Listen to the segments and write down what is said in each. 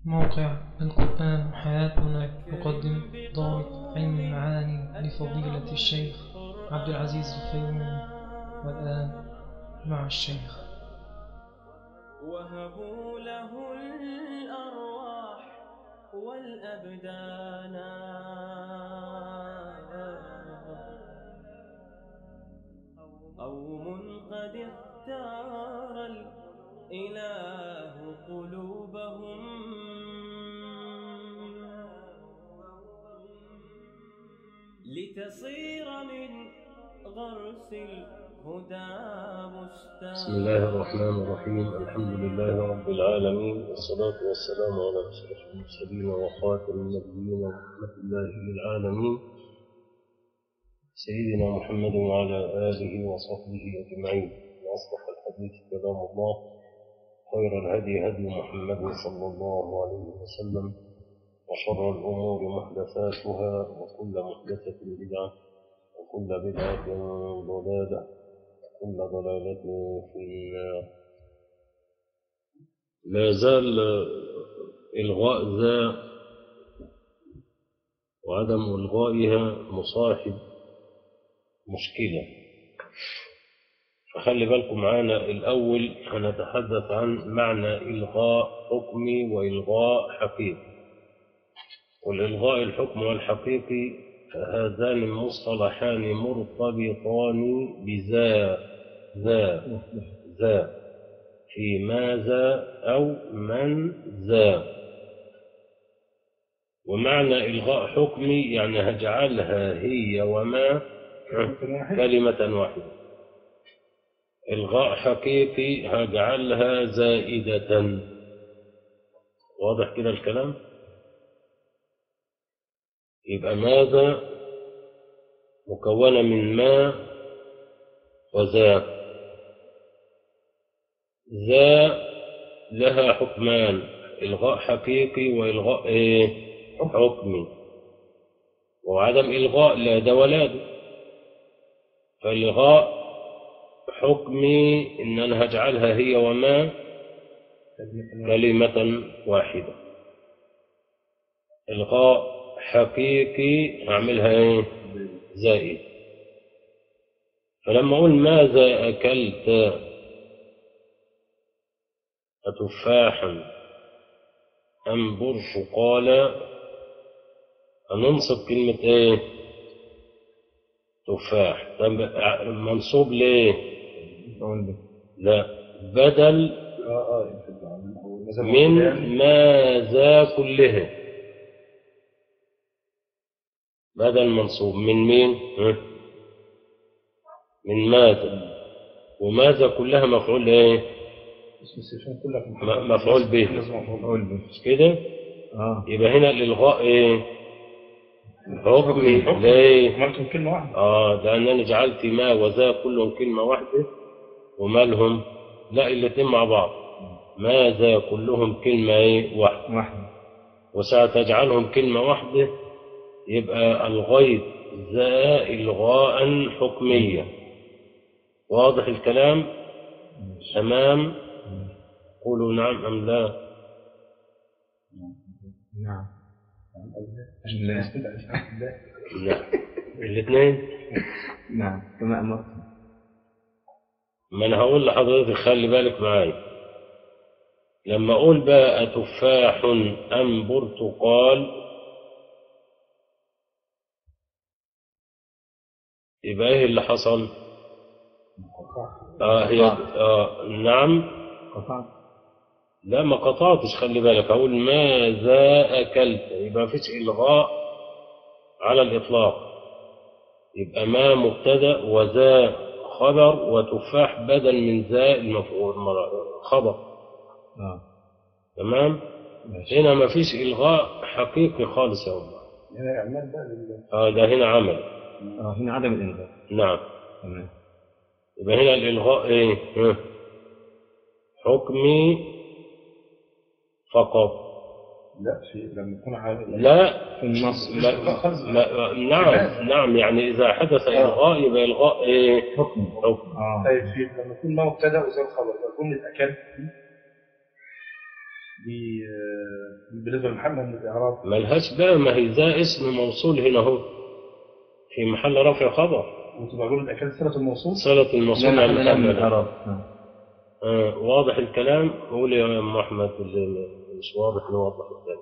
موقع القرآن حياتنا يقدم ضابط علم المعاني لفضيلة الشيخ عبد العزيز الفيومي والآن مع الشيخ وهبوا له الأرواح والأبدان قوم قد اختار الإله قلوبهم لتصير من غرس الهدى بستان بسم الله الرحمن الرحيم الحمد لله رب العالمين والصلاة والسلام على أشرف المرسلين وخاتم النبيين ورحمة الله للعالمين سيدنا محمد وعلى آله وصحبه أجمعين وأصلح الحديث كلام الله خير الهدي هدي محمد صلى الله عليه وسلم وشر الأمور محدثاتها وكل محدثة بدعة وكل بدعة ضلالة وكل ضلالة في النار لا زال إلغاء ذا وعدم إلغائها مصاحب مشكلة فخلي بالكم معانا الأول هنتحدث عن معنى إلغاء حكمي وإلغاء حقيقي والإلغاء الحكم والحقيقي هذان مصطلحان مرتبطان بذا ذا ذا في ماذا أو من ذا ومعنى إلغاء حكمي يعني هجعلها هي وما كلمة واحدة إلغاء حقيقي هجعلها زائدة واضح كده الكلام يبقى ماذا مكونة من ما وذا ذا لها حكمان إلغاء حقيقي وإلغاء إيه؟ حكمي وعدم إلغاء لا ده ولا ده فإلغاء حكمي إن أنا هجعلها هي وما كلمة واحدة إلغاء حقيقي أعملها إيه؟ زائد فلما أقول ماذا أكلت أتفاحا أم برتقالا هننصب كلمة إيه؟ تفاح طب منصوب ليه؟ لا بدل من ماذا كلها بدل منصوب من مين ها؟ من ماذا وماذا كلها مفعول ايه م- مفعول به مش كده اه يبقى هنا الالغاء ايه حكمي ليه عملتم كلمة واحدة اه لانني جعلت ما وذا كلهم كلمه واحده ومالهم لا الاثنين مع بعض ماذا كلهم كلمه ايه واحده واحدة وساعة تجعلهم كلمة واحدة يبقى الغيط ذا إلغاء حكميا واضح الكلام تمام قولوا نعم أم لا نعم لا الاثنين نعم كما أمرت ما أنا هقول لحضرتك خلي بالك معايا لما أقول بقى تفاح أم برتقال يبقى إيه اللي حصل؟ آه هي آه نعم قطعت لا ما قطعتش خلي بالك أقول ماذا أكلت يبقى مفيش إلغاء على الإطلاق يبقى ما مبتدأ وذا خبر وتفاح بدل من ذا المفعول مر- خبر اه تمام ماشي هنا مفيش إلغاء حقيقي خالص يا الله هنا إعمال بقى لله آه ده هنا عمل اه هنا عدم الإنذار نعم تمام يبقى هنا الإلغاء إيه ها؟ حكمي فقط لا في لما يكون عامل لا في النص لا, لا نعم نعم يعني إذا حدث إلغاء يبقى إلغاء إيه حكم حكم اه طيب في لما يكون ما مبتدا وزي الخبر يبقى جمله اكلت دي دي آه، بالنسبه لمحمد من الاعراب ملهاش بقى ما هي ذا اسم موصول هنا اهو في محل رفع خبر وتبقى اقول الاكل صله الموصول صلة الموصول لا على محل له من محل الاعراب نعم. آه واضح الكلام قول يا ام احمد اللي مش واضح نوضح قدام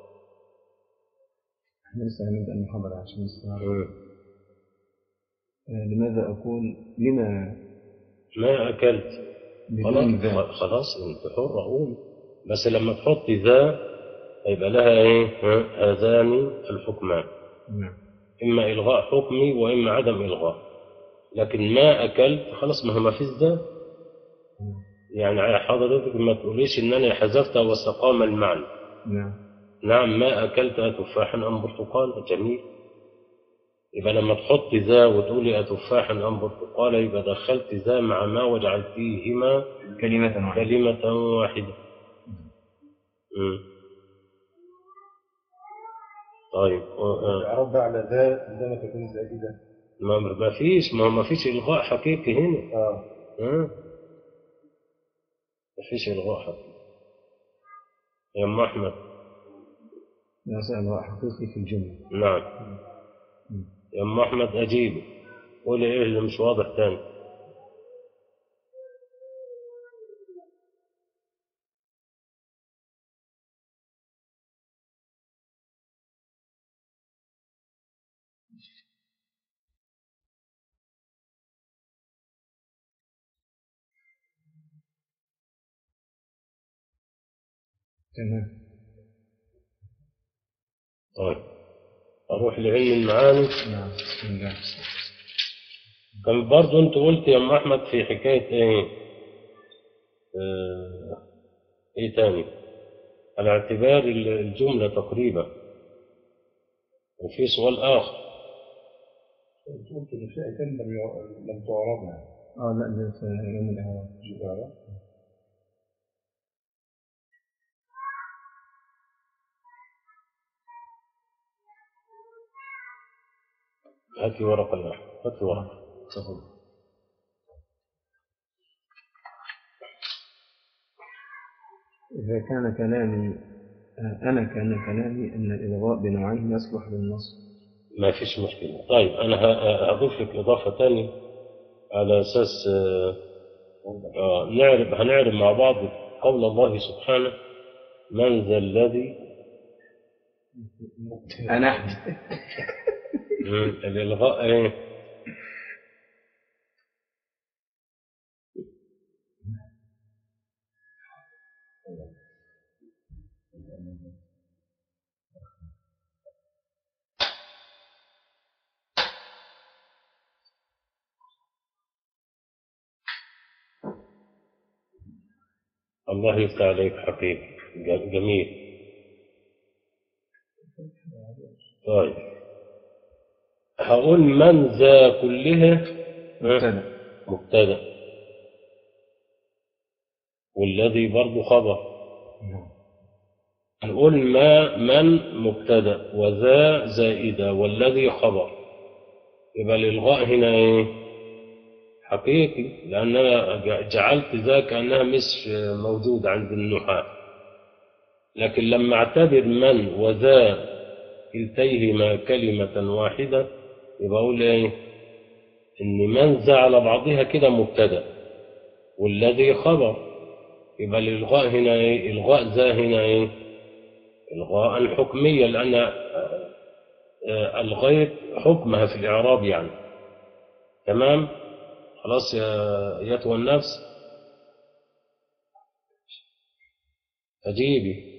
احنا لسه هنبدأ المحاضرة عشان نستوعب مم. آه، لماذا أقول لما ما اكلت بدون خلاص ذا خلاص انت حر اقول بس لما تحط ذا هيبقى لها ايه ها؟ هذان الحكمان نعم اما الغاء حكمي واما عدم الغاء لكن ما اكلت خلاص ما هو ما فيش ذا يعني حضرتك ما تقوليش ان انا حذفت واستقام المعنى نعم نعم ما اكلت اتفاحا ام برتقالا جميل يبقى لما تحط ذا وتقولي اتفاحا ام برتقالا يبقى دخلت ذا مع ما وجعلتيهما كلمة واحدة كلمة واحدة مم. طيب آه، الاعراب بقى على ذا عندما تكون زائده ما ما فيش ما هو ما فيش إلغاء حقيقي هنا اه ها؟ ما فيش إلغاء حقيقي يا أم أحمد لا سؤال حقيقي في الجملة نعم يا أم أحمد أجيب قولي إيه اللي مش واضح تاني تمام طيب أروح لعلم المعاني نعم بسم الله كان برضو أنت قلت يا أم أحمد في حكاية إيه آه، إيه تاني على اعتبار الجملة تقريبا وفي سؤال آخر قلت ان في ايتين لم يع- لم تعرض يعني اه لا ده في يوم الإعراب مش الاعراب هاتي ورقة يا أحمد هاتي ورقة تفضل إذا كان كلامي آه، أنا كان كلامي أن الإلغاء بنوعين يصلح للنصب ما فيش مشكلة طيب أنا ه- هضيف لك إضافة تاني على أساس آه، آه، نعرف هنعرف مع بعض قول الله سبحانه من ذا الذي أنا مم، الإلغاء إيه الله يفتح عليك حقيقي ج- جميل طيب هقول من ذا كلها مبتدأ مبتدا والذي برضه خبر نقول ما من مبتدا وذا زائده والذي خبر يبقى الالغاء هنا ايه حقيقي لان انا ج- جعلت ذا كانها مش موجود عند النحاة لكن لما اعتبر من وذا كلتيهما كلمة واحدة يبقى اقول ايه ان من ذا على بعضها كده مبتدا والذي خبر يبقى الالغاء هنا ايه الغاء ذا هنا ايه الغاء حكميا لان آه، آه، الغيت حكمها في الاعراب يعني تمام خلاص يا ايتها النفس اجيبي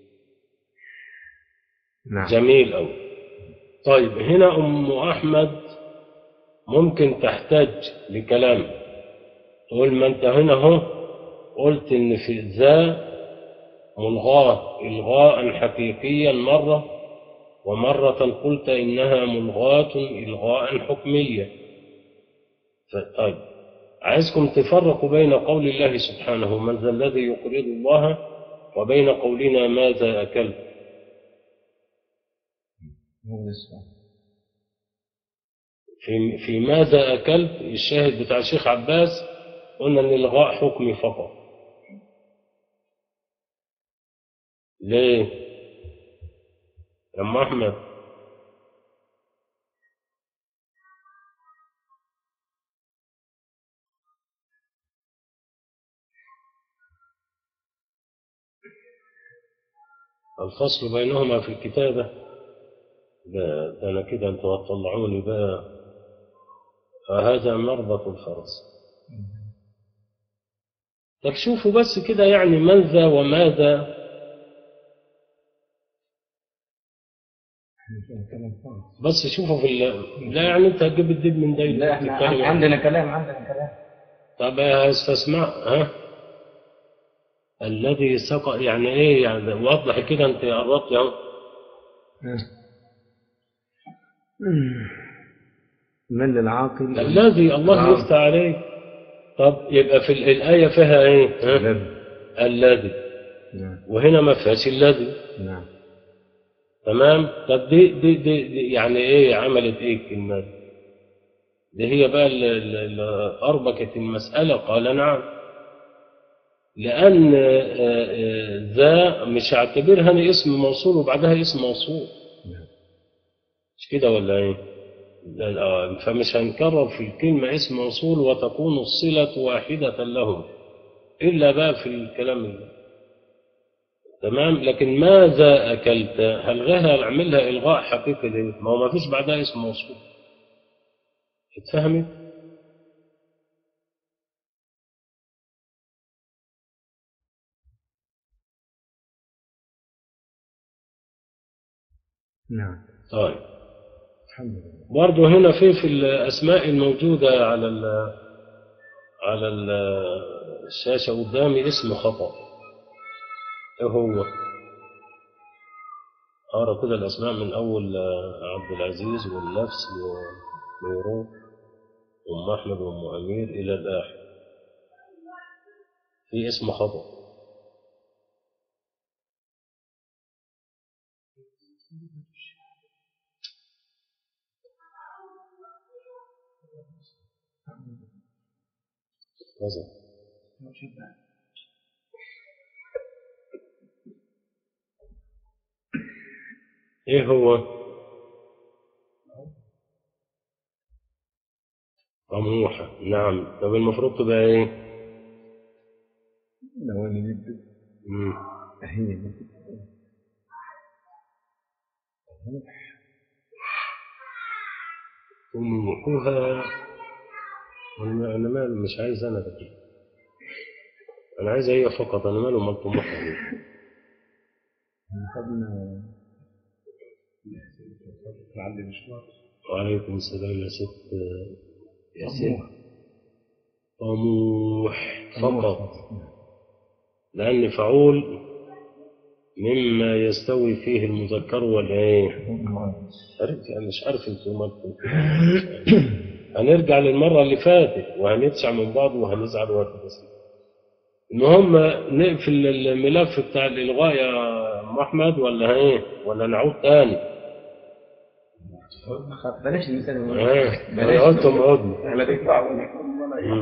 نعم جميل أوي طيب هنا أم أحمد ممكن تحتاج لكلام تقول ما أنت هنا هو قلت إن في ذا ملغاة إلغاء حقيقيا مرة ومرة قلت إنها ملغاة إلغاء حكميا ف- طيب عايزكم تفرقوا بين قول الله سبحانه من ذا الذي يقرض الله وبين قولنا ماذا أكلت هو ده السؤال في في ماذا أكلت الشاهد بتاع الشيخ عباس قلنا إن الغاء حكمي فقط ليه يا ام احمد الفصل بينهما في الكتابة ده, ده أنا كده أنتوا هتطلعوني بقى فهذا مربط الفرس طب شوفوا بس كده يعني من ذا وماذا كلام خالص بس شوفوا في ال... لا يعني أنت هتجيب الدب من ده لا احنا تتكلم عن- عندنا كلام عندنا كلام طب استسمع ها الذي سقط يعني ايه يعني وضح كده انت قربت اهو من للعاقل الذي الله آه. يفتح عليه طب يبقى في ال- الآية فيها ايه ها؟ الذي. الذي نعم وهنا ما فيهاش الذي نعم تمام طب دي, دي, دي, دي يعني ايه عملت ايه الكلمات دي هي بقى اللي أربكت المسألة قال نعم لأن آه، آه، ذا مش هعتبرها أنا اسم موصول وبعدها اسم موصول نعم. مش كده ولا ايه لا، لا، فمش هنكرر في الكلمة اسم موصول وتكون الصلة واحدة لهم إلا بقى في الكلام ال- تمام لكن ماذا أكلت هلغاها أعملها إلغاء حقيقي ليه ما هو ما فيش بعدها اسم موصول اتفهمت نعم طيب الحمد لله برضه هنا في في الأسماء الموجودة على ال على ال الشاشة قدامي اسم خطأ إيه هو؟ أقرأ كده الأسماء من أول عبد العزيز والنفس وميرو وأم أحمد وأم أمير إلى الآخر في اسم خطأ كذا ايه هو طموحة نعم طب المفروض تبقى ايه لو انا جبت مم. هي دي. طموحها انا أنا مال مش عايز انا ده انا عايز هي فقط انا ماله مال طموحها دي خدنا عندي مشوار وعليكم السلام يا ست يا ست طموح فقط لأن فعول مما يستوي فيه المذكر والإيه عرفت أنا مش عارف انتوا مالكم كده. هنرجع للمرة اللي فاتت وهنتسع من بعض وهنزعل وقت بسيط المهم نقفل الملف بتاع الإلغاء يا أم أحمد ولا إيه ولا نعود تاني خ- بلاش المثال إيه بلاش قلتم عدنا على فكرة مم.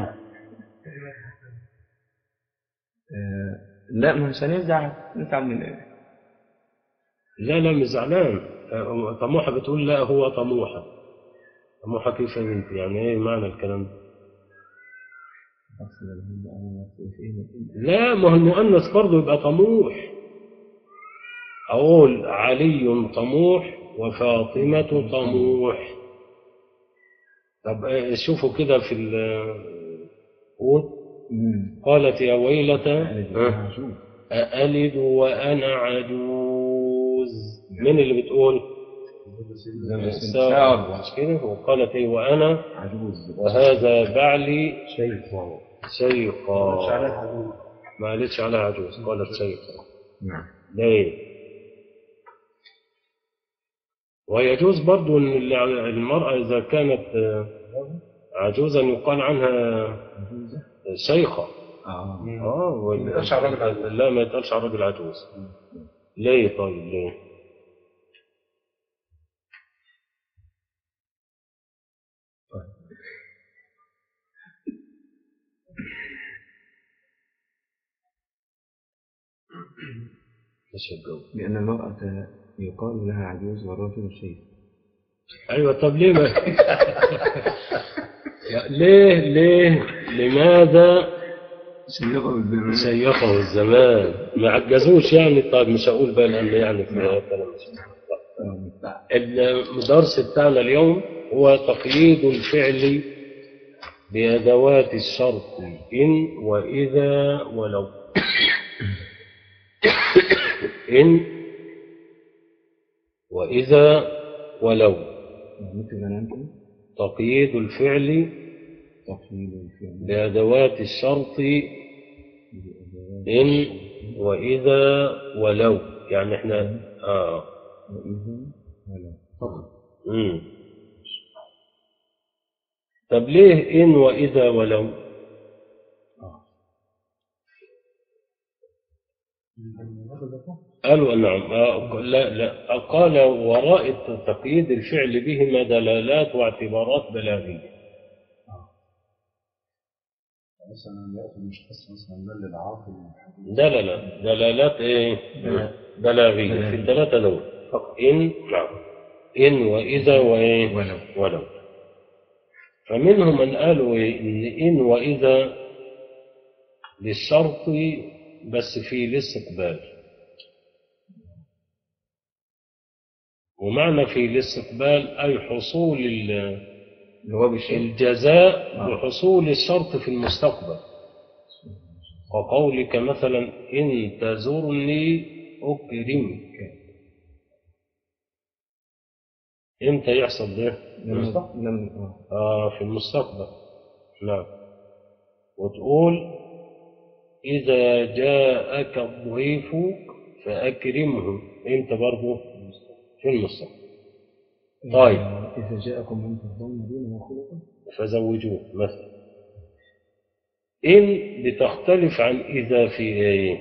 آه، لا مش هنرجع نتعب من ايه لا لا مش زعلان آه، طموحة بتقول لا هو طموحة طموحة كيف يا بنتي يعني ايه معنى الكلام ده لا ما هو المؤنث برضه يبقى طموح أقول علي طموح وفاطمة طموح طب آه، شوفوا كده في ال قول قالت يا ويلتى آه، أألد وأنا عجوز من اللي بتقول؟ سارة مش كده وقالت إيه وأنا عجوز وهذا بعلي شيخ شيخا ما قالتش عليها عجوز قالت شيخا نعم ليه ويجوز برضو ان المرأة إذا كانت آه، عجوزا يقال عنها شيخة اه اه وال- ما يتقالش على الراجل عجوز. لا ما يتقالش على الراجل عجوز ليه طيب ليه مش الجو لأن المرأة يقال لها عجوز والرجل شيخ ايوه طب ليه ما يا- ليه ليه لماذا شيخة بالزمان شيخه الزمان ما عجزوش يعني طيب مش هقول بقى لان يعني في كلام مش الدرس بتاعنا اليوم هو تقييد الفعل بأدوات الشرط إن وإذا ولو إن وإذا ولو مثل أنت تقييد الفعل تقييد الفعل بأدوات الشرط إن وإذا ولو يعني إحنا آه وإذا ولا مم. طب ليه إن وإذا ولو قالوا نعم آه، لا لا قال وراء تقييد الفعل بهما دلالات واعتبارات بلاغية مثلا يأتي المشخص مثلا من للعاقل والحكيم لا لا لا دلالات ايه بلاغية في الثلاثة دول إن نعم إن وإذا وإيه ولو ولو فمنهم من قالوا إيه؟ إن إن وإذا للشرط بس في الاستقبال ومعنى في الاستقبال أي حصول ال- جواب الشيء الجزاء آه. وحصول الشرط في المستقبل وقولك مثلا إن تزرني أكرمك إمتى يحصل ده؟ لم لم آه. آه في المستقبل نعم وتقول إذا جاءك الضيف فأكرمه إمتى برضه في المستقبل طيب. إذا جاءكم من ترضون دينه وخلقه فزوجوه مثلا إن بتختلف عن إذا في إيه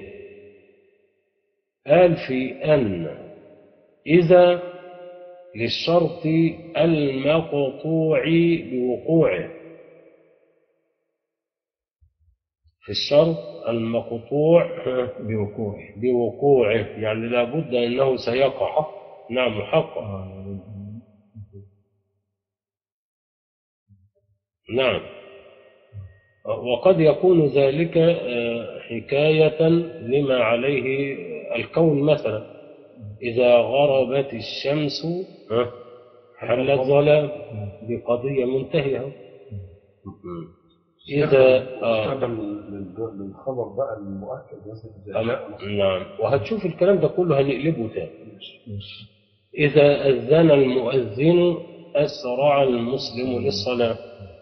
قال في أن إذا للشرط المقطوع بوقوعه في الشرط المقطوع بوقوعه بوقوعه يعني لابد أنه سيقع نعم محقق آه. نعم وقد يكون ذلك آه، حكاية لما عليه الكون مثلا إذا غربت الشمس ها، حل الظلام بقضية منتهية إذا آه هذا لل- للخبر بقى المؤكد مثلا إذا جاء أما- نعم وهتشوف الكلام ده كله هنقلبه تاني إذا أذن المؤذن أسرع المسلم للصلاة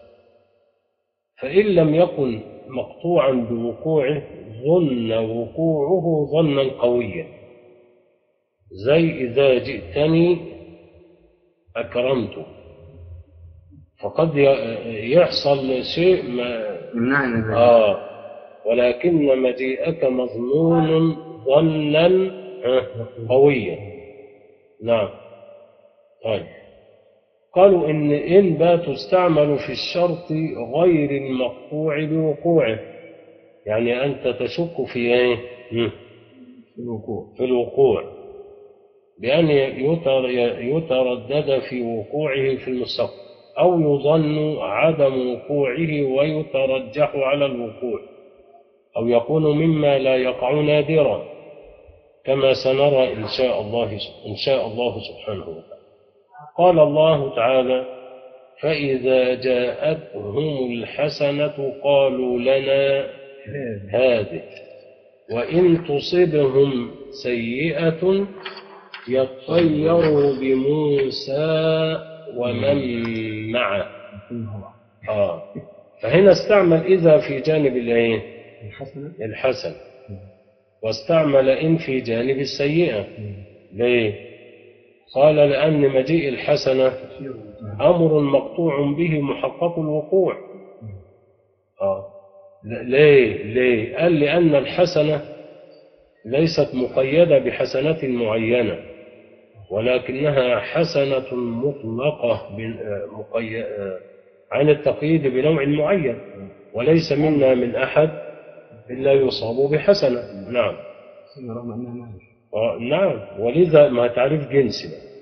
فإن لم يكن مقطوعا بوقوعه ظن وقوعه ظنا قويا زي إذا جئتني أكرمت فقد ي- يحصل شيء ما يمنعنا ذلك آه ولكن مجيئك مظنون ظنا آه، قويا نعم طيب قالوا إن إن با تستعمل في الشرط غير المقطوع بوقوعه يعني أنت تشك في إيه؟ مم. في الوقوع في الوقوع بأن يتر- يتردد في وقوعه في المستقبل أو يظن عدم وقوعه ويترجح على الوقوع أو يكون مما لا يقع نادرا كما سنرى إن شاء الله إن شاء الله سبحانه وتعالى قال الله تعالى فإذا جاءتهم الحسنة قالوا لنا هذه وإن تصبهم سيئة يطيروا بموسى ومن معه آه. فهنا استعمل إذا في جانب الإيه؟ الحسنة الحسن واستعمل إن في جانب السيئة ليه؟ قال لأن مجيء الحسنة أمر مقطوع به محقق الوقوع آه. ل- ليه؟ ليه؟ قال لأن الحسنة ليست مقيدة بحسنة معينة ولكنها حسنة مطلقة بال- آه، مقي- آه، عن التقييد بنوع معين وليس منا من أحد إلا يصاب بحسنة نعم رغم أنها معرفة آه نعم ولذا ما تعريف جنسي بقى.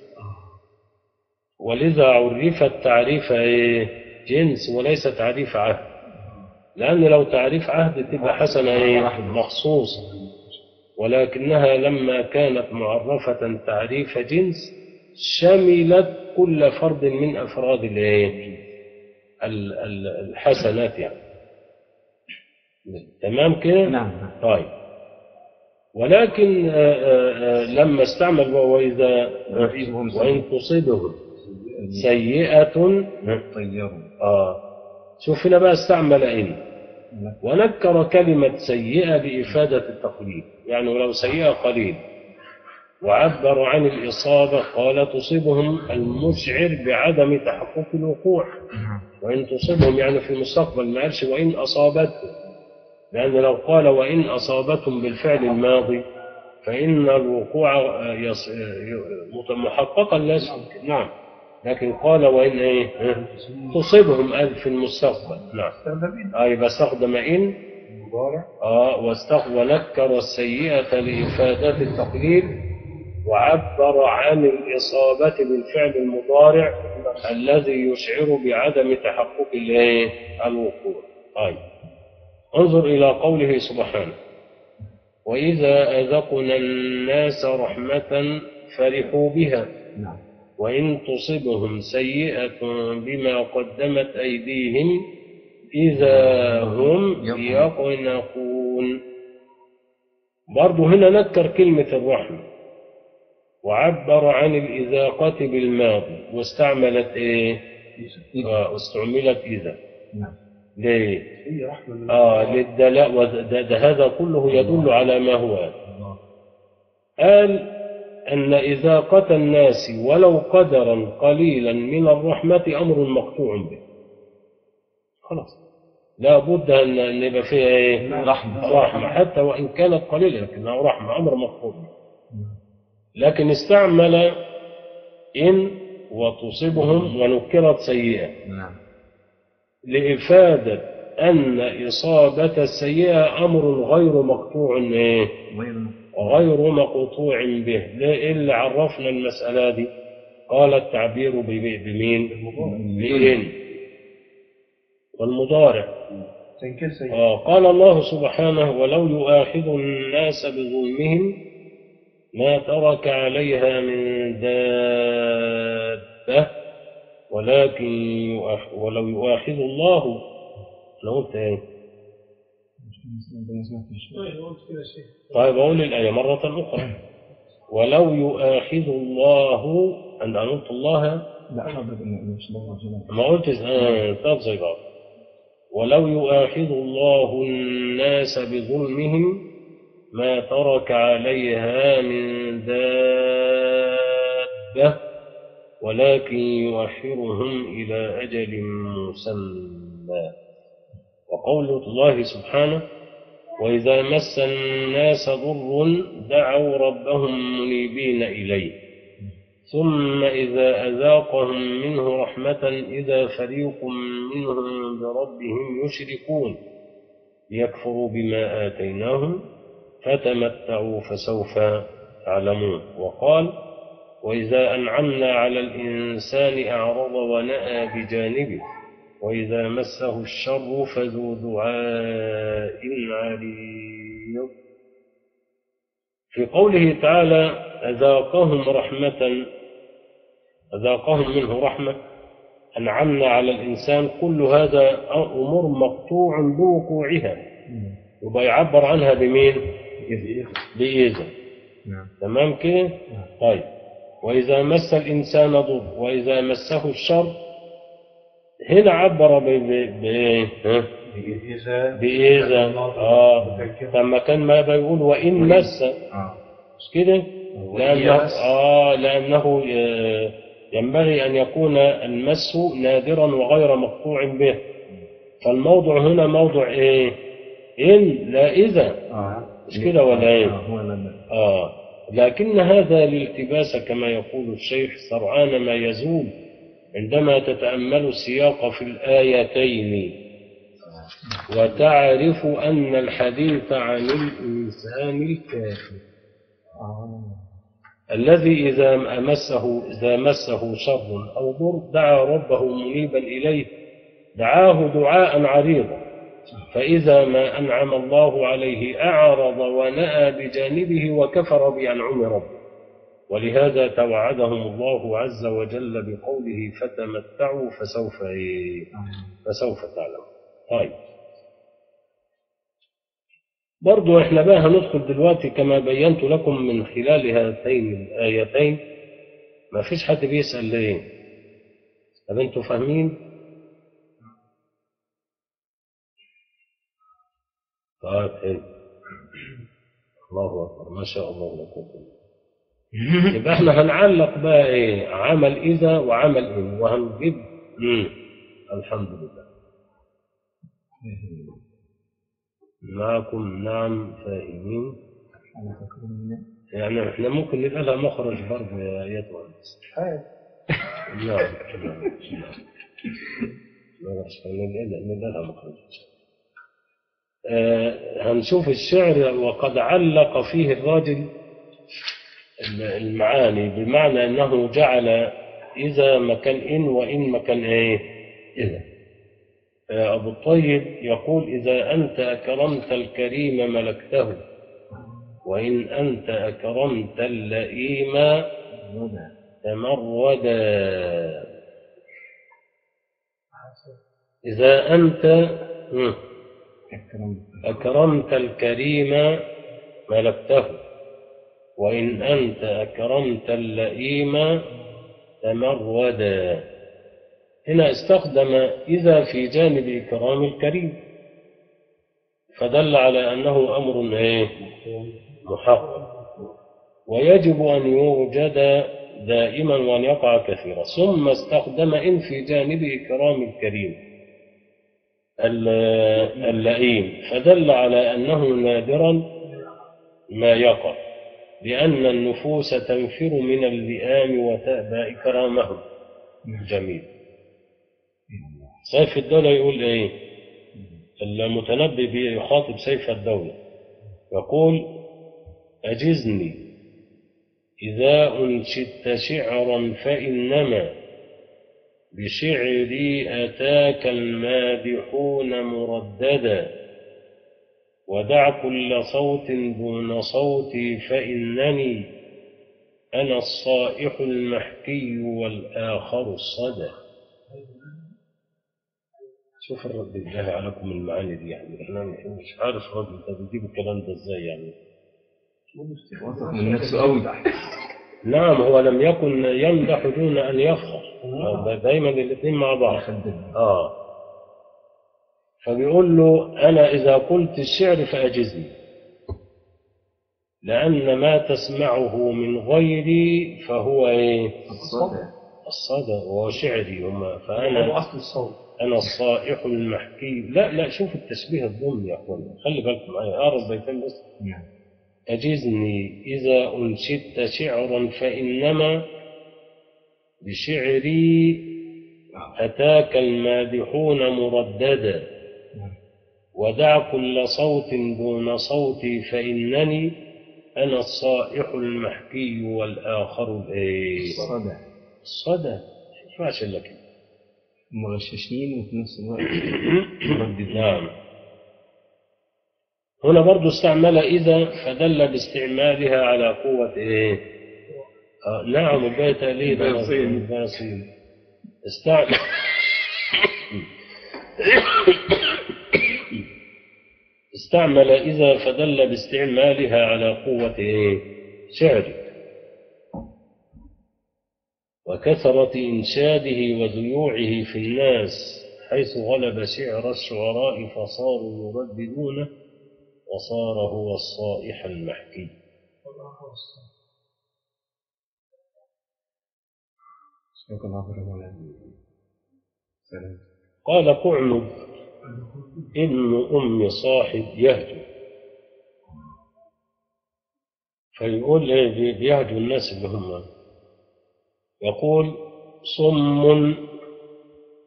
ولذا عرف التعريف إيه؟ جنس وليس تعريف عهد لأن لو تعريف عهد تبقى حسنة إيه؟ مخصوصة ولكنها لما كانت معرفة تعريف جنس شملت كل فرد من أفراد الإيه؟ ال- ال- الحسنات يعني تمام كده؟ نعم طيب ولكن آه، آه، آه، لما استعمل وإذا وإن تصيبهم سيئة طيروا آه شوف هنا بقى استعمل إن ونكر كلمة سيئة لإفادة التقليد يعني ولو سيئة قليل وعبر عن الإصابة قال تصيبهم المشعر بعدم تحقق الوقوع وإن تصيبهم يعني في المستقبل ما قالش وإن أصابتهم لأن لو قال وإن أصابتهم بالفعل الماضي فإن الوقوع آه، يص... آه، محققا لازم نعم لكن قال وإن إيه آه، تصيبهم قال في المستقبل نعم مستخدمين أي بستخدم إن المضارع آه واستخ ونكر السيئة لإفادة التقليل وعبر عن الإصابة بالفعل المضارع الذي يشعر بعدم تحقق الإيه؟ الوقوع طيب انظر إلى قوله سبحانه وإذا أذقنا الناس رحمة فرحوا بها نعم وإن تصبهم سيئة بما قدمت أيديهم إذا هم يقنقون برضو هنا نكر كلمة الرحمة وعبر عن الإذاقة بالماضي واستعملت إيه؟ آه استعملت إذا نعم ليه؟ هي رحمة من آه للدلاء وده ده هذا كله يدل على ما هو قال أن إذاقة الناس ولو قدرا قليلا من الرحمة أمر مقطوع به خلاص لا بد أن أن يبقى فيها إيه؟ رحمة. رحمة حتى وإن كانت قليلة لكنها رحمة أمر مقطوع به لكن استعمل إن وتصيبهم ونكرت سيئة نعم لإفادة أن إصابة السيئة أمر غير مقطوع إيه؟ غير غير مقطوع به ليه اللي عرفنا المسألة دي قال التعبير ب- بمين بإن والمضارع تنكر سيء آه قال الله سبحانه ولو يؤاخذ الناس بظلمهم ما ترك عليها من دابة ولكن يؤاخ ولو يؤاخذ الله لو قلت ايه طيب أقول الآية مرة أخرى ولو يؤاخذ الله أن قلت الله لا حضرتك مش ده ما قلتش آه طب زي بعض ولو يؤاخذ الله الناس بظلمهم ما ترك عليها من دابة ولكن يؤخرهم إلى أجل مسمى وقول الله سبحانه وإذا مس الناس ضر دعوا ربهم منيبين إليه ثم إذا أذاقهم منه رحمة إذا فريق منهم بربهم يشركون ليكفروا بما آتيناهم فتمتعوا فسوف تعلمون وقال وإذا أنعمنا على الإنسان أعرض ونأى بجانبه وإذا مسه الشر فذو دعاء عريض في قوله تعالى أذاقهم رحمة أذاقهم منه رحمة أنعمنا على الإنسان كل هذا أمور مقطوع بوقوعها يبقى يعبر عنها بمين؟ بإذن نعم تمام كده؟ طيب وإذا مس الإنسان ضر وإذا مسه الشر هنا عبر ب ب ب ها؟ إذا بإذا آه لما كان ما بيقول وإن مس اه مش كده؟ لأنه يمس. آه لأنه آه، ينبغي أن يكون المس نادرا وغير مقطوع به فالموضع هنا موضع إيه؟ إن لا إذا اه مش كده ولا إيه؟ آه هو ده آه لكن هذا الالتباس كما يقول الشيخ سرعان ما يزول عندما تتأمل السياق في الآيتين وتعرف أن الحديث عن الإنسان الكافر الذي إذا مسه إذا مسه شر أو ضر دعا ربه منيبا إليه دعاه دعاء عريضا فإذا ما أنعم الله عليه أعرض ونأى بجانبه وكفر بأنعم ربه ولهذا توعدهم الله عز وجل بقوله فتمتعوا فسوف إيه؟ فسوف تعلمون طيب برضو احنا بقى هندخل دلوقتي كما بينت لكم من خلال هاتين الآيتين ما فيش حد بيسأل ليه طب انتوا فاهمين طيب حلو الله أكبر ما شاء الله لا قوة إلا بالله. يبقى احنا هنعلق بقى ايه عمل إذا وعمل إن وهنجيب مم. الحمد لله معكم نعم فاهمين أنا فاكرين يعني احنا ممكن نبقى لها مخرج برضه يا ايتها الناس نعم نعم نعم بلاش، نبقى نبقى لها مخرج آه هنشوف الشعر وقد علق فيه الراجل المعاني بمعنى انه جعل اذا مكان ان وان مكان ايه اذا آه، ابو الطيب يقول اذا انت اكرمت الكريم ملكته وان انت اكرمت اللئيم تمردا اذا انت مم. أكرمت الكريم ملكته وإن أنت أكرمت اللئيم تمردا هنا استخدم إذا في جانب إكرام الكريم فدل على أنه أمر إيه؟ محقق ويجب أن يوجد دائما وأن يقع كثيرا ثم استخدم إن في جانب إكرام الكريم ال- اللئيم فدل على أنه نادرا ما يقع لأن النفوس تنفر من اللئام وتأبى إكرامهم جميل سيف الدولة يقول إيه المتنبي بيخاطب سيف الدولة يقول أجزني إذا أنشدت شعرا فإنما بشعري أتاك المادحون مرددا ودع كل صوت دون صوتي فإنني أنا الصائح المحكي والآخر الصدى شوف الرد بالله عليكم المعاني دي يعني احنا مش عارف الراجل ده بيجيب الكلام ده ازاي يعني واثق من نفسه قوي نعم هو لم يكن يمدح دون ان يفخر دايما الاثنين مع بعض اه فبيقول له انا اذا قلت الشعر فاجزني لان ما تسمعه من غيري فهو ايه الصدى الصدى وهو شعري هما فانا اصل الصوت انا الصائح المحكي لا لا شوف التشبيه الضمني يا اخوانا خلي بالكم معايا اقرا البيتين بس نعم أجزني إذا أنشدت شعرا فإنما بشعري أتاك المادحون مرددا ودع كل صوت دون صوتي فإنني أنا الصائح المحكي والآخر الإيه؟ الصدى الصدى ما ينفعش إلا كده مغششين وفي نفس الوقت مرددين نعم هنا برضو استعمل إذا فدل باستعمالها على قوة إيه؟ آه نعم البيت ليه باصين. باصين استعمل استعمل إذا فدل باستعمالها على قوة إيه؟ شعر وكثرة إنشاده وذيوعه في الناس حيث غلب شعر الشعراء فصاروا يرددونه وصار هو الصائح المحكي شكرا الله ولا سلام قال قعنب ابن أم صاحب يهجو فيقول إيه بي- بيهجو الناس اللي هم يقول صم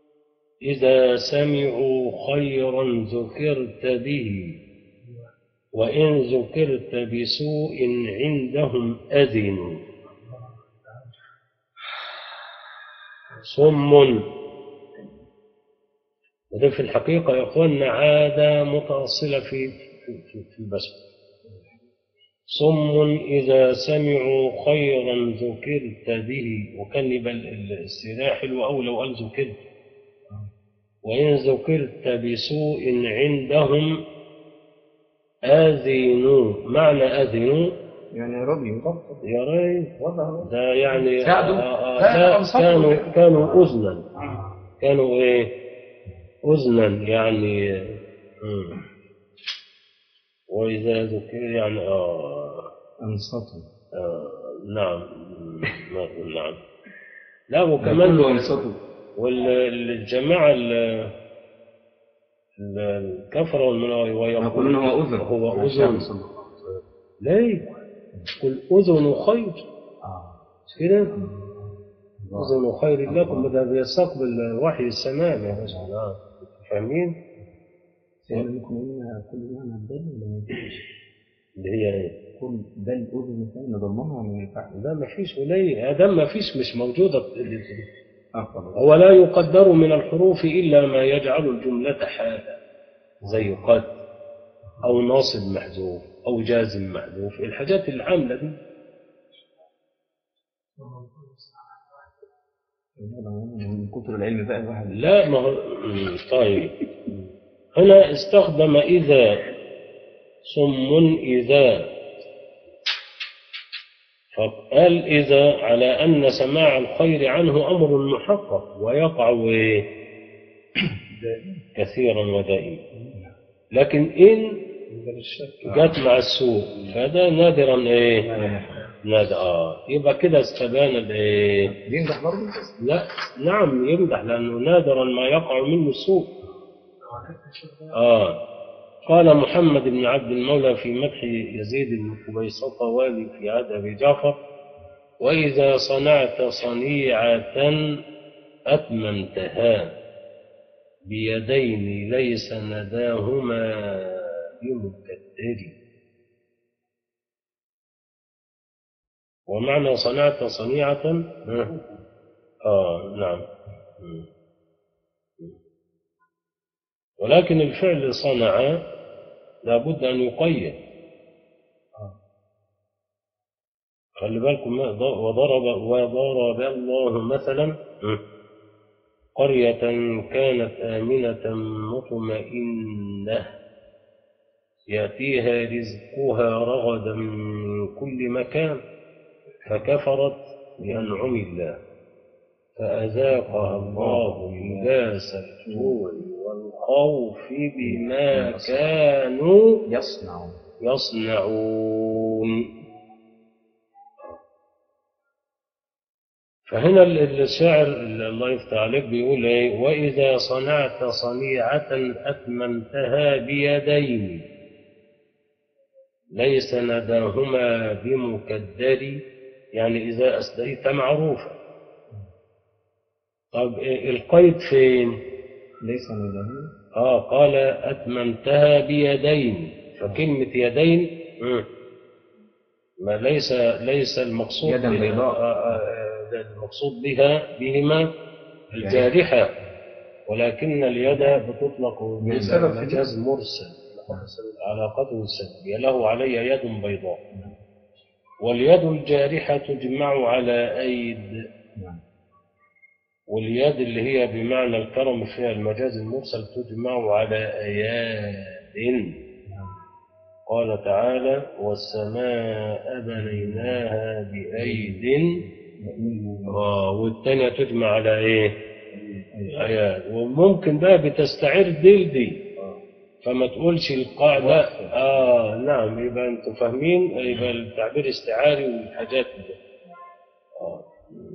إذا سمعوا خيرا ذكرت به وإن ذكرت بسوء عندهم أذنوا صم وده في الحقيقة يا إخواننا عادة متأصلة في في, في البسمة صم إذا سمعوا خيرا ذكرت به وكان يبقى الاستلاح حلو أوي لو قال ذكرت وإن ذكرت بسوء عندهم آذنوا معنى آذنوا يعني رضي يا ريت وضع ده يعني ساعدوا. آه، آه، لا، لا أنصفوا. كانوا كانوا أذنا كانوا إيه أذنا يعني مم. وإذا ذكر يعني آه أنصتوا آه نعم مم، نعم لا كله وكمان أنصتوا والجماعة ال- ال- الكفرة والمنافقين ما قلنا هو أذن هو مع أذن الشعب صلى الله عليه وسلم. ليه؟ قل أذن خير آه. مش كده؟ أذن خير لكم ده بيستقبل الوحي السماء يا باشا نعم. فاهمين؟ سيدنا ممكن قلنا كل معنى بل ولا ما ينفعش اللي هي ايه؟ كل بل أذن فإن ضمنها ما ينفعش ده ما فيش قليل ادم ما فيش مش موجوده أفضل هو لا يقدر من الحروف الا ما يجعل الجمله حالا زي قد او ناصب محذوف او جازم محذوف الحاجات العامله دي من كتر العلم بقى الواحد لا ما هو مم، طيب هنا استخدم إذا صم إذا فقال إذا على أن سماع الخير عنه أمر محقق ويقع إيه؟ كثيرا ودائما لكن إن جت مع السوء فده نادرا إيه؟ نادر آه يبقى كده استبان الإيه؟ ينجح برضه لا نعم يمدح لأنه نادرا ما يقع منه السوء آه قال محمد بن عبد المولى في مدح يزيد بن قبيصة والي في عهد أبي جعفر وإذا صنعت صنيعة أتممتها بيدين ليس نداهما بمكدر ومعنى صنعت صنيعة آه, آه نعم مم. ولكن الفعل صنع لابد أن يقيد خلي بالكم ما- وضرب وضرب الله مثلا قرية كانت آمنة مطمئنة يأتيها رزقها رغدا من كل مكان فكفرت بأنعم الله فأذاقها الله لباس الجوع والخوف بما كانوا يصنع يصنعون فهنا ال- الشاعر اللي الله يفتح عليك بيقول ايه واذا صنعت صنيعه اتممتها بيدين ليس نداهما بمكدر يعني اذا اسديت معروفا طب إيه القيد فين ليس نداهما اه قال اتممتها بيدين فكلمه يدين مم. ما ليس ليس المقصود يدا بها- بيضاء. آه، آه، آه، المقصود بها بهما الجارحة ولكن اليد بتطلق بسبب في مجاز مرسل علاقته السلبية له علي يد بيضاء واليد الجارحة تجمع على أيد نعم. واليد اللي هي بمعنى الكرم فيها المجاز المرسل تجمع على أياد قال تعالى والسماء بنيناها بأيد آه والتانية تجمع على إيه؟ آيات وممكن بقى بتستعير دي لدي فما تقولش القاعدة آه نعم يبقى أنتم فاهمين يبقى التعبير استعاري والحاجات دي آه.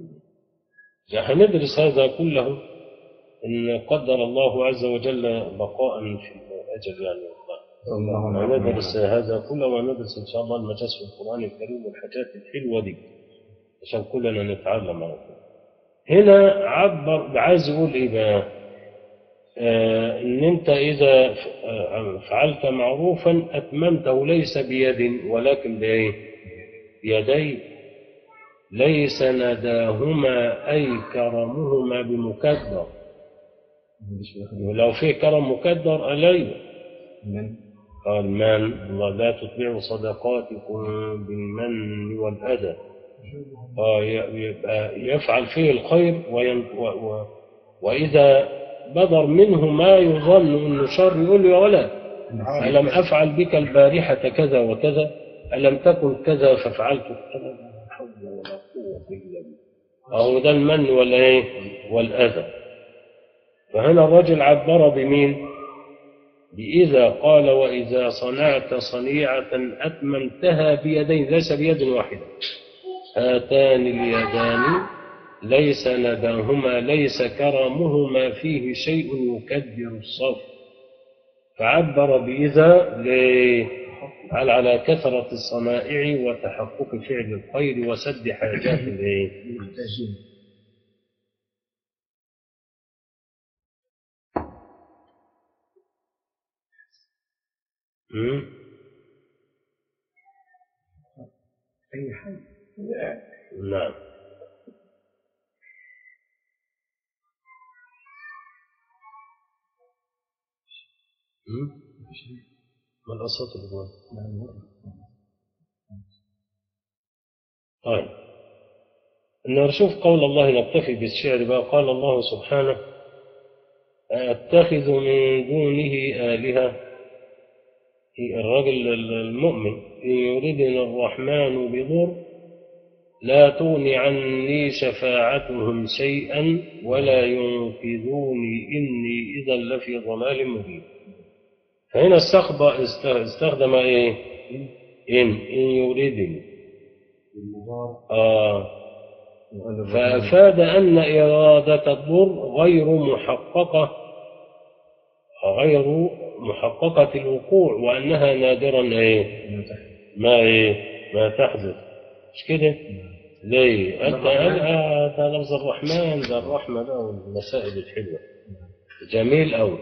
هندرس هذا كله إن قدر الله عز وجل بقاء في الأجل يعني الله أكبر. وندرس هذا كله وندرس إن شاء الله المجاز في القرآن الكريم والحاجات الحلوة دي عشان كلنا نتعلم على طول هنا عبر عايز يقول إيه بقى آه، ان انت اذا ف- آه، فعلت معروفا اتممته ليس بيد ولكن بايه بيدي ليس نداهما اي كرمهما بمكدر مش واخد ولو في كرم مكدر عليه من قال من الله لا تتبعوا صدقاتكم بالمن والأذى آه، ي- يبقى يفعل فيه الخير وين و و وإذا بدر منه ما يظن أنه شر يقول له يا ولد ألم أفعل بك البارحة كذا وكذا ألم تكن كذا ففعلت كذا لا حول ولا قوة إلا بالله أهو ده المن ولا إيه والأذى فهنا الرجل عبر بمين بإذا قال وإذا صنعت صنيعة أتممتها بيدين ليس بيد واحدة هاتان اليدان ليس نداهما ليس كرمهما فيه شيء يكدر الصف فعبر بإذا ليه؟ قال على كثرة الصنائع وتحقق فعل الخير وسد حاجات الايه؟ محتاجين م? أي حاجة نعم م? ما الأصوات اللي جوا؟ طيب نشوف قول الله نكتفي بالشعر بقى قال الله سبحانه أتخذ من دونه آلهة الرجل المؤمن إن يردنا الرحمن بضر لا تغني عني شفاعتهم شيئا ولا ينقذوني إني إذا لفي ضلال مبين فهنا استخب- است- استخدم إيه إن إن يردني آه فأفاد أن إرادة الضر غير محققة غير محققة الوقوع وأنها نادرا إيه ما إيه ما تحدث مش كده ليه أنت آه ده لفظ الرحمن ده الرحمة ده والمسائل الحلوة جميل أوي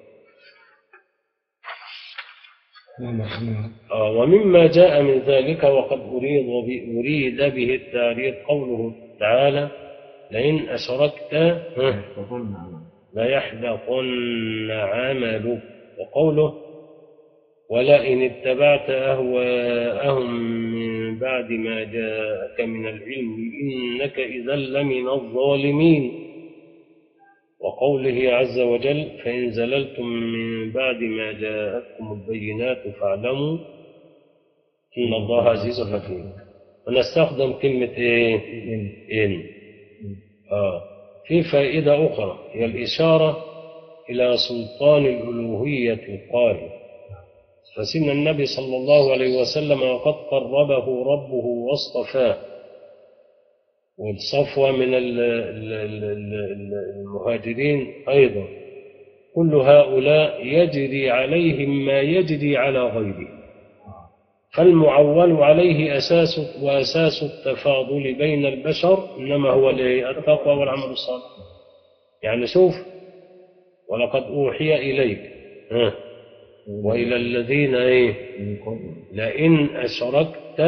آه ومما جاء من ذلك وقد أريد, ب- أريد به التعريض قوله تعالى لئن أشركت ها، فظن على ليحبطن عملك وقوله ولئن اتبعت أهواءهم من بعد ما جاءك من العلم إنك إذا لمن الظالمين وقوله عز وجل فإن زللتم من بعد ما جاءتكم البينات فاعلموا إن الله عزيز حكيم ونستخدم كلمة إيه؟ إن إن آه. في فائدة أخرى هي الإشارة إلى سلطان الألوهية القاهر فسن النبي صلى الله عليه وسلم وقد قربه ربه واصطفاه والصفوة من ال- ال- ال- ال- ال- المهاجرين أيضا كل هؤلاء يجري عليهم ما يجري على غيرهم فالمعول عليه أساس وأساس التفاضل بين البشر إنما هو الإيه؟ التقوى والعمل الصالح يعني شوف ولقد أوحي إليك ها وإلى الذين إيه من قبل لئن أشركت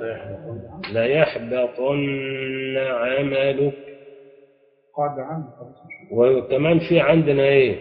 ليحبطن عملك قاعدة عامة خلاص مش وكمان في عندنا إيه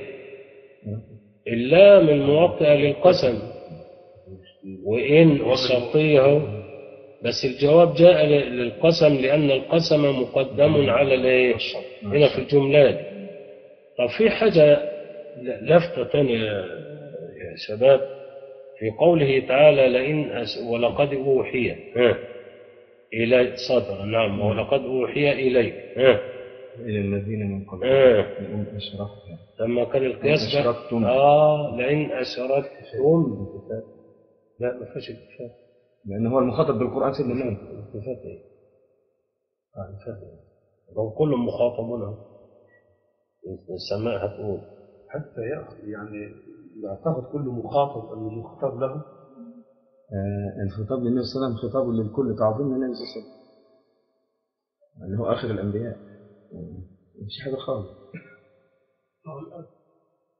اللام الموطئة للقسم وإن الشرطية أهو. بس الجواب جاء ل- للقسم لأن القسم مقدم على الإيه هنا في الجملات طب في حاجة ل- لفتة تانية يا شباب في قوله تعالى لئن أس ولقد أوحي ها إلى صدر نعم ولقد أوحي إليك ها إلى الذين من قبل ها لئن أشركت لما كان القياس لئن بقى- أشركتم. آه لئن أشركتم لا ما فيش الكتاب لأن هو المخاطب بالقرآن سيدنا النبي الكتاب إيه؟ آه الكتاب إيه؟ لو كلهم مخاطبون أهو. السماء هتقول حتى يأخذ يعني يعتقد كل مخاطب أنه مخاطب له آه، الخطاب للنبي صلى الله عليه وسلم خطاب للكل تعظيم للنبي صلى الله عليه وسلم اللي هو آخر الأنبياء آه، مفيش حاجة خالص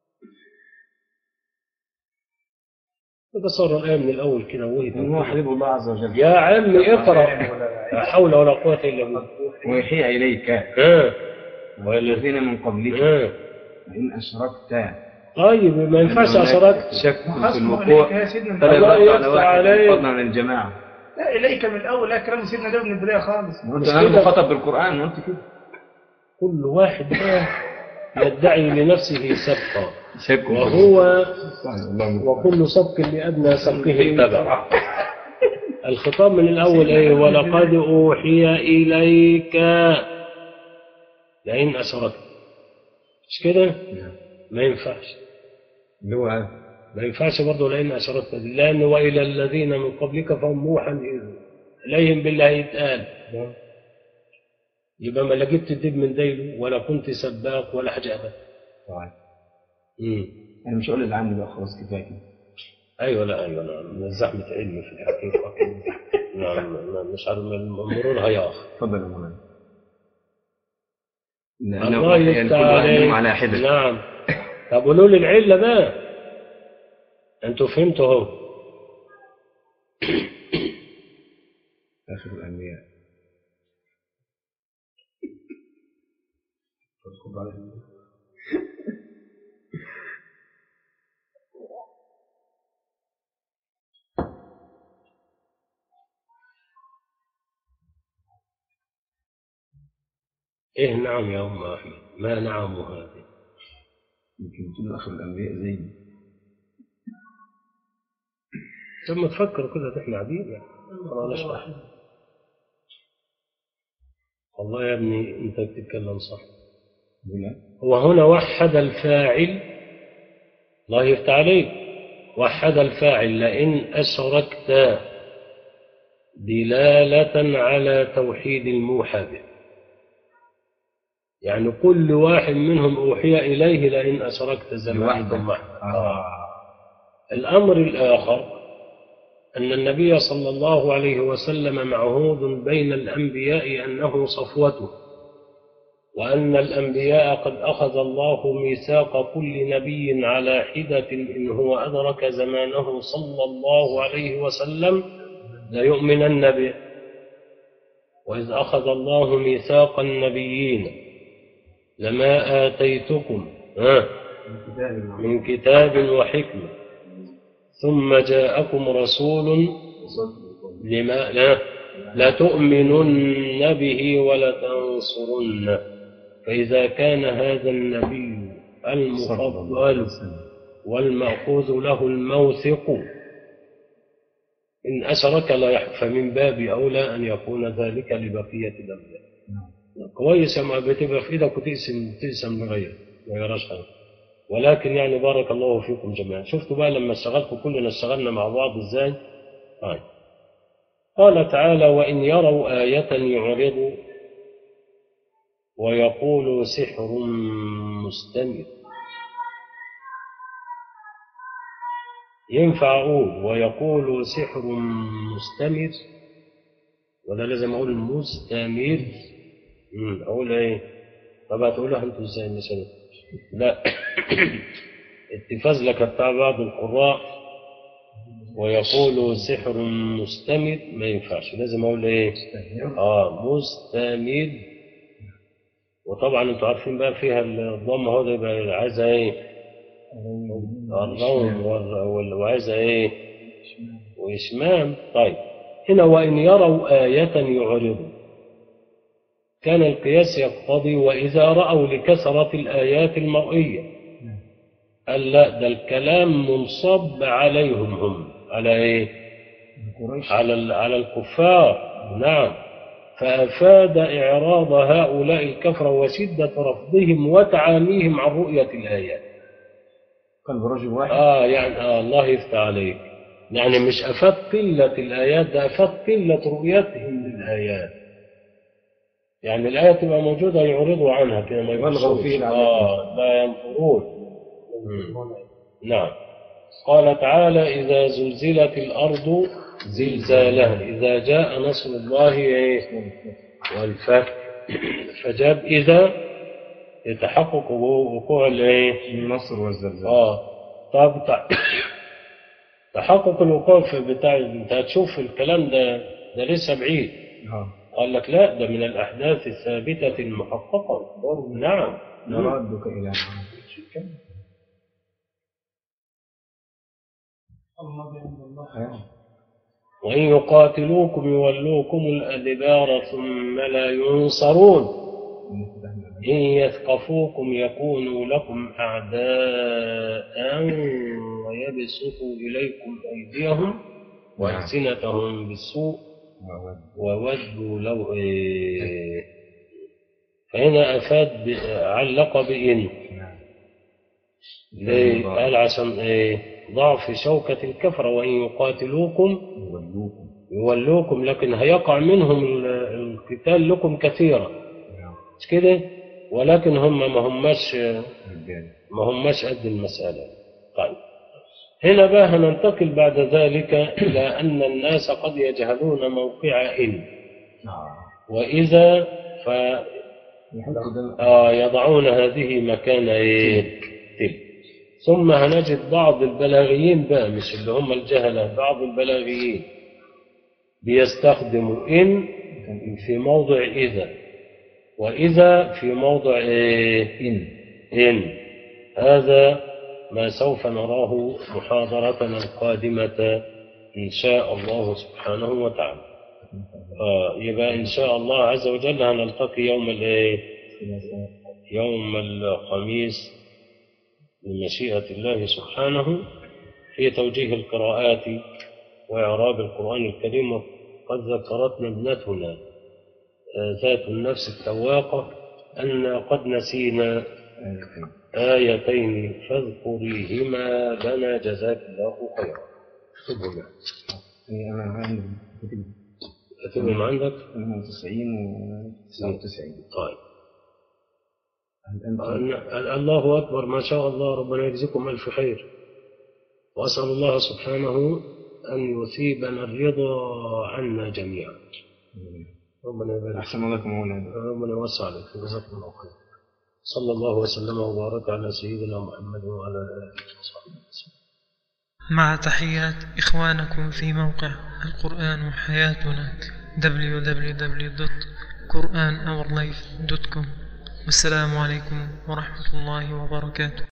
تصور الآية من الأول كده إن هو وهي حبيب الله عز وجل يا عم اقرأ لا حول ولا قوة إلا بالله ويحيى إليك ها والذين من قبلك ها وإن أشركت طيب ما ينفعش أشركت شك في حسبه إليك الوقوع يا سيدنا فلا الله يبقى على يفتح واحد عليك. فضلا عن الجماعة لا إليك من الأول لا كلام سيدنا ده من البداية خالص وأنت مش أنا كده. مخاطب بالقرآن وأنت كده كل واحد بقى يدعي لنفسه سبقا شك وهو الله وكل سبق لأدنى سبقه اتبع الخطاب من الأول إيه ولقد أوحي إليك لئن أشركت مش كده؟ ما ينفعش اللي هو ما ينفعش برضه لئن أشركت لأن وإلى الذين من قبلك فهم موحى إليهم بالله يتقال يبقى ما لقيت تدب من ديله ولا كنت سباق ولا حاجة أبدا طيب مم. أنا مش هقول اللي عندي بقى خلاص كفاية كده ايوه لا ايوه نعم من زحمه علم في الحقيقه نعم نعم، مش عارف المرور هياخ اتفضل يا مولانا لأن الله يعني كل يفتح واحد منهم عليك على حدة نعم طب قولوا لي العله بقى انتوا فهمتوا اهو آخر الأنبياء ايه نعم يا ام احمد ما نعم هذه يمكن تقول آخر الأنبياء زي ثم تفكر كده احنا قاعدين يعني ما نشرح والله يا ابني انت بتتكلم صح ولا وهنا وحد الفاعل الله يفتح عليك وحد الفاعل لئن أشركت دلالة على توحيد الموحى به يعني كل واحد منهم أوحي إليه لئن أشركت زمان لوحده. ثم آه. الأمر الآخر أن النبي صلى الله عليه وسلم معهود بين الأنبياء أنه صفوته وأن الأنبياء قد أخذ الله ميثاق كل نبي على حدة إن هو أدرك زمانه صلى الله عليه وسلم ليؤمنن به وإذ أخذ الله ميثاق النبيين لما آتيتكم ها من كتاب وحكمة ثم جاءكم رسول لما لا لا تؤمنن به ولا تنصرنه فإذا كان هذا النبي المفضل والمأخوذ له الموثق إن أشرك لا يح- فمن باب أولى أن يكون ذلك لبقية الأنبياء كويس ما بتبقى في إيدك وتقسم تقسم لغيرك ما يراش حاجة ولكن يعني بارك الله فيكم جميعا شفتوا بقى لما اشتغلتوا كلنا اشتغلنا مع بعض ازاي طيب قال تعالى وإن يروا آية يعرضوا ويقولوا سحر مستمر ينفع أقول ويقولوا سحر مستمر ولا لازم أقول مستمر أمم، أقول إيه طب هتقولها أنتوا إزاي مثلا لا التفاز لك بتاع بعض القراء ويقولوا سحر مستمر ما ينفعش لازم أقول إيه آه مستمر وطبعا انتوا عارفين بقى فيها الضم هو ده يبقى عايزها ايه؟ الروم وال- وال- وعايزها ايه؟ وإشمام طيب هنا وإن يروا آية يعرضوا كان القياس يقتضي وإذا رأوا لكثرة الآيات المرئية قال لا ده الكلام منصب عليهم هم على ايه؟ قريش على ال- على الكفار نعم فأفاد إعراض هؤلاء الكفرة وشدة رفضهم وتعاميهم عن رؤية الآيات قلب رجل واحد آه يعني آه الله يفتح عليك يعني مش أفاد قلة الآيات ده أفاد قلة رؤيتهم للآيات يعني الآية تبقى موجودة يعرضوا عنها كده ما يبلغوا يبصروش. فيه العذاب. آه لا ينظرون مم. نعم قال تعالى إذا زلزلت الأرض زلزالها إذا جاء نصر الله إيه؟ والفتح فجاب إذا يتحقق وقوع الإيه؟ النصر والزلزال آه طب تع- تحقق الوقوف بتاع انت هتشوف الكلام ده ده لسه بعيد اه قال لك لا ده من الأحداث الثابتة المحققة نعم نردك إلى معاد آه. وإن يقاتلوكم يولوكم الأدبار ثم لا ينصرون إن يثقفوكم يكونوا لكم أعداء ويبسطوا إليكم أيديهم وألسنتهم بالسوء وودوا لو إيه فهنا أفاد ب- علق بإن ليه؟ قال عشان إيه ضعف شوكة الكفرة وإن يقاتلوكم يولوكم لكن هيقع منهم ال- القتال لكم كثيرا مش كده ولكن هم ما هماش ما هماش قد المسألة طيب هنا بقى هننتقل بعد ذلك إلى أن الناس قد يجهلون موقع إن وإذا ف آه يضعون هذه مكان إيه تلك ثم هنجد بعض البلاغيين بقى مش اللي هم الجهلة بعض البلاغيين بيستخدموا إن في موضع إذا وإذا في موضع إيه إن إن هذا ما سوف نراه محاضرتنا القادمة إن شاء الله سبحانه وتعالى آه يبقى إن شاء الله عز وجل هنلتقي يوم الإيه يوم الخميس بمشيئة الله سبحانه في توجيه القراءات وإعراب القرآن الكريم قد ذكرتنا ابنتنا آه، ذات النفس التواقة أن قد نسينا آيتين فاذكريهما لنا جزاك الله خيرا اكتبهم أنا عندي كتب اكتبهم عندك 98 و 99 طيب هل أنت أن- الله أكبر ما شاء الله ربنا يجزيكم ألف خير وأسأل الله سبحانه أن يثيبنا الرضا عنا جميعا ربنا يبارك أحسن الله لكم مولانا ربنا يوسع عليك جزاكم الله خير صلى الله وسلم وبارك على سيدنا محمد وعلى آله وصحبه وسلم مع تحيات إخوانكم في موقع القرآن حياتنا www.quranourlife.com والسلام عليكم ورحمة الله وبركاته